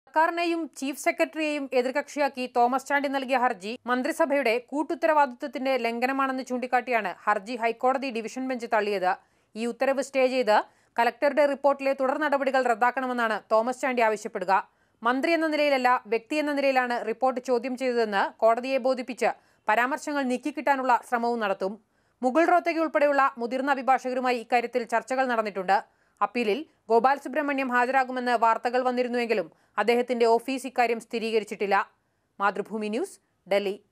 സർക്കാരിനെയും ചീഫ് സെക്രട്ടറിയെയും എതിർകക്ഷിയാക്കി തോമസ് ചാണ്ടി നൽകിയ ഹർജി മന്ത്രിസഭയുടെ കൂട്ടുത്തരവാദിത്വത്തിന്റെ ലംഘനമാണെന്ന് ചൂണ്ടിക്കാട്ടിയാണ് ഹർജി ഹൈക്കോടതി ഡിവിഷൻ ബെഞ്ച് തള്ളിയത് ഈ ഉത്തരവ് സ്റ്റേ ചെയ്ത് കലക്ടറുടെ റിപ്പോർട്ടിലെ തുടർ നടപടികൾ റദ്ദാക്കണമെന്നാണ് തോമസ് ചാണ്ടി ആവശ്യപ്പെടുക മന്ത്രി എന്ന നിലയിലല്ല വ്യക്തി എന്ന നിലയിലാണ് റിപ്പോർട്ട് ചോദ്യം ചെയ്തതെന്ന് കോടതിയെ ബോധിപ്പിച്ച് പരാമർശങ്ങൾ നീക്കിക്കിട്ടാനുള്ള ശ്രമവും നടത്തും മുകുൾ റോത്തഗി ഉൾപ്പെടെയുള്ള മുതിർന്ന അഭിഭാഷകരുമായി ഇക്കാര്യത്തിൽ ചർച്ചകൾ നടന്നിട്ടുണ്ട് അപ്പീലിൽ ഗോപാൽ സുബ്രഹ്മണ്യം ഹാജരാകുമെന്ന് വാർത്തകൾ വന്നിരുന്നുവെങ്കിലും അദ്ദേഹത്തിന്റെ ഓഫീസ് ഇക്കാര്യം സ്ഥിരീകരിച്ചിട്ടില്ല മാതൃഭൂമി ന്യൂസ് ഡൽഹി